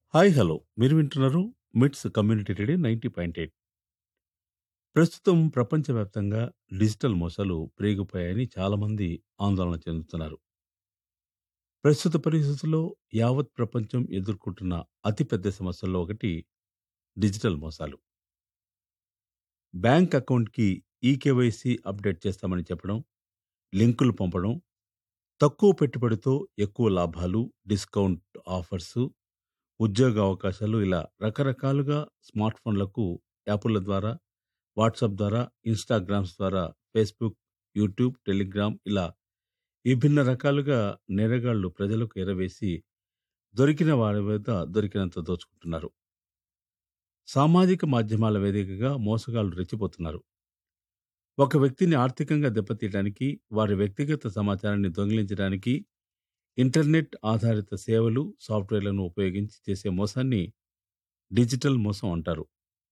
hi hello మీరు వింటున్నారు MITS community radio ninety point eight ప్రస్తుతం ప్రపంచవ్యాప్తంగా డిజిటల్ మోసాలు పెరిగిపోయాయని చాలామంది ఆందోళన చెందుతున్నారు ప్రస్తుత పరిస్థితుల్లో యావత్ ప్రపంచం ఎదుర్కొంటున్న అతిపెద్ద సమస్యల్లో ఒకటి డిజిటల్ మోసాలు బ్యాంక్ అకౌంట్కి ఈకేవైసీ అప్డేట్ చేస్తామని చెప్పడం లింకులు పంపడం తక్కువ పెట్టుబడితో ఎక్కువ లాభాలు డిస్కౌంట్ ఆఫర్సు ఉద్యోగ అవకాశాలు ఇలా రకరకాలుగా స్మార్ట్ ఫోన్లకు యాప్ల ద్వారా వాట్సాప్ ద్వారా ఇన్స్టాగ్రామ్స్ ద్వారా ఫేస్బుక్ యూట్యూబ్ టెలిగ్రామ్ ఇలా విభిన్న రకాలుగా నేరగాళ్లు ప్రజలకు ఎరవేసి దొరికిన వారి వద్ద దొరికినంత దోచుకుంటున్నారు సామాజిక మాధ్యమాల వేదికగా మోసగాళ్లు రెచ్చిపోతున్నారు ఒక వ్యక్తిని ఆర్థికంగా దెబ్బతీయడానికి వారి వ్యక్తిగత సమాచారాన్ని దొంగిలించడానికి ఇంటర్నెట్ ఆధారిత సేవలు సాఫ్ట్వేర్లను ఉపయోగించి చేసే మోసాన్ని డిజిటల్ మోసం అంటారు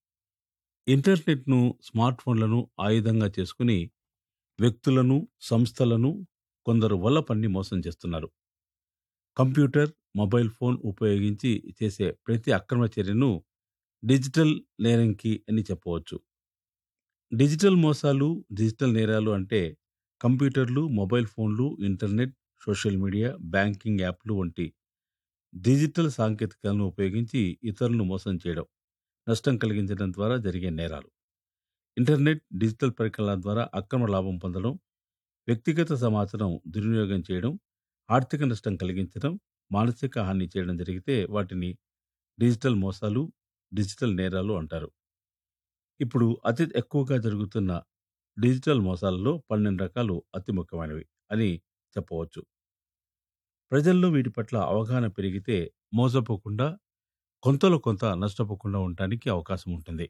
ఇంటర్నెట్ను స్మార్ట్ ఫోన్లను ఆయుధంగా చేసుకుని వ్యక్తులను సంస్థలను కొందరు వల్ల పన్ని మోసం చేస్తున్నారు కంప్యూటర్ మొబైల్ ఫోన్ ఉపయోగించి చేసే ప్రతి అక్రమ చర్యను డిజిటల్ నేరంకి అని చెప్పవచ్చు డిజిటల్ మోసాలు డిజిటల్ నేరాలు అంటే కంప్యూటర్లు మొబైల్ ఫోన్లు ఇంటర్నెట్ సోషల్ మీడియా బ్యాంకింగ్ యాప్లు వంటి డిజిటల్ సాంకేతికలను ఉపయోగించి ఇతరులను మోసం చేయడం నష్టం కలిగించడం ద్వారా జరిగే నేరాలు ఇంటర్నెట్ డిజిటల్ పరికరాల ద్వారా అక్రమ లాభం పొందడం వ్యక్తిగత సమాచారం దుర్వినియోగం చేయడం ఆర్థిక నష్టం కలిగించడం మానసిక హాని చేయడం జరిగితే వాటిని డిజిటల్ మోసాలు డిజిటల్ నేరాలు అంటారు ఇప్పుడు అతి ఎక్కువగా జరుగుతున్న డిజిటల్ మోసాలలో పన్నెండు రకాలు అతి ముఖ్యమైనవి అని చెప్పవచ్చు ప్రజల్లో వీటి పట్ల అవగాహన పెరిగితే మోసపోకుండా కొంతలో కొంత నష్టపోకుండా ఉండటానికి అవకాశం ఉంటుంది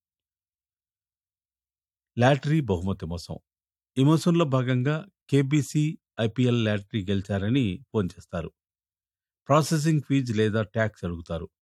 లాటరీ బహుమతి మోసం ఈ మోసంలో భాగంగా కేబీసీ ఐపీఎల్ లాటరీ గెలిచారని ఫోన్ చేస్తారు ప్రాసెసింగ్ ఫీజు లేదా ట్యాక్స్ అడుగుతారు